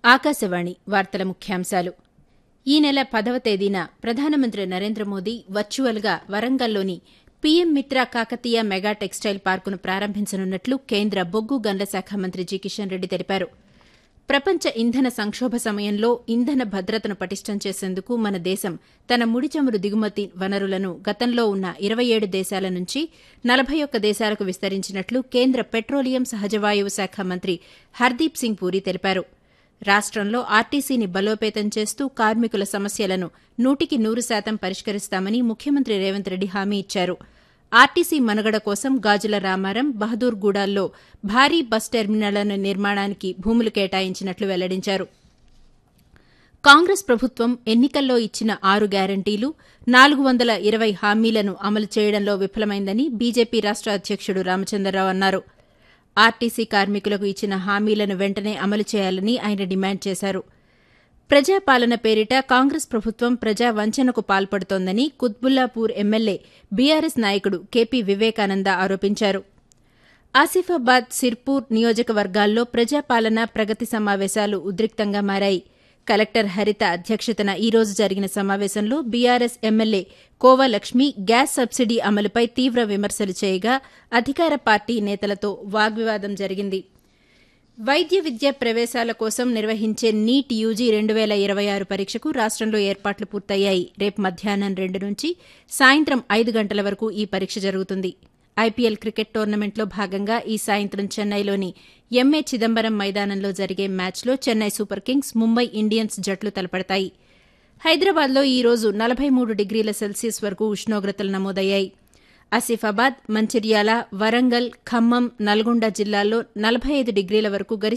ఆకాశవాణి వార్తల ముఖ్యాంశాలు ఈ నెల పదవ తేదీన ప్రధానమంత్రి నరేంద్ర మోదీ వర్చువల్గా వరంగల్లోని PM Mitra Kakatiya mega textile పార్కును ప్రారంభించనున్నట్లు కేంద్ర బొగ్గు గనుల శాఖ మంత్రి జి కిషన్ రెడ్డి తెలిపారు ప్రపంచ ఇంధన సంక్షోభ సమయంలో ఇంధన భద్రతను పటిష్టం చేసేందుకు మన దేశం తన ముడి చమురు దిగుమతి వనరులను గతంలో ఉన్న ఇరవై ఏడు దేశాల నుంచి నలభై ఒక్క దేశాలకు విస్తరించినట్లు కేంద్ర పెట్రోలియం సహజవాయువు శాఖ మంత్రి హర్దీప్ సింగ్ పూరి తెలిపారు రాష్టంలో ఆర్టీసీని బలోపేతం చేస్తూ కార్మికుల సమస్యలను నూటికి నూరు శాతం పరిష్కరిస్తామని ముఖ్యమంత్రి రేవంత్ రెడ్డి హామీ ఇచ్చారు ఆర్టీసీ మనుగడ కోసం గాజుల రామారం బహదూర్గూడల్లో భారీ బస్ టెర్మినళ్ల నిర్మాణానికి భూములు కేటాయించినట్లు వెల్లడించారు కాంగ్రెస్ ప్రభుత్వం ఎన్నికల్లో ఇచ్చిన ఆరు గ్యారంటీలు నాలుగు వందల ఇరవై హామీలను అమలు చేయడంలో విఫలమైందని బీజేపీ రాష్ట అధ్యకుడు రామచంద్రరావు అన్నారు ఆర్టీసీ కార్మికులకు ఇచ్చిన హామీలను వెంటనే అమలు చేయాలని ఆయన డిమాండ్ చేశారు ప్రజాపాలన పేరిట కాంగ్రెస్ ప్రభుత్వం ప్రజా వంచనకు పాల్పడుతోందని కుత్బుల్లాపూర్ ఎమ్మెల్యే బీఆర్ఎస్ నాయకుడు కేపీ వివేకానంద ఆరోపించారు ఆసిఫాబాద్ సిర్పూర్ నియోజకవర్గాల్లో ప్రజాపాలన ప్రగతి సమావేశాలు ఉద్రిక్తంగా మారాయి కలెక్టర్ హరిత అధ్యక్షతన ఈ రోజు జరిగిన సమావేశంలో BRS MLA Kova Lakshmi gas subsidy అమలుపై తీవ్ర విమర్శలు చేయగా అధికార పార్టీ నేతలతో వాగ్వివాదం జరిగింది వైద్య విద్య ప్రవేశాల కోసం నిర్వహించే నీట్ యూజీ రెండు వేల ఇరవై ఆరు పరీక్షకు రాష్టంలో ఏర్పాట్లు పూర్తయ్యాయి రేపు మధ్యాహ్నం రెండు నుంచి సాయంత్రం ఐదు గంటల వరకు ఈ పరీక్ష జరుగుతుంది ఐపీఎల్ క్రికెట్ టోర్నమెంట్లో భాగంగా ఈ సాయంత్రం చెన్నైలోని ఎంఏ చిదంబరం మైదానంలో జరిగే మ్యాచ్లో Chennai Super Kings Mumbai Indians జట్లు తలపడతాయి హైదరాబాద్లో ఈ రోజు నలభై మూడు డిగ్రీల సెల్సియస్ వరకు ఉష్ణోగ్రతలు నమోదయ్యాయి ఆసిఫాబాద్ మంచిర్యాల వరంగల్ ఖమ్మం నల్గొండ జిల్లాల్లో నలభై ఐదు డిగ్రీల వరకు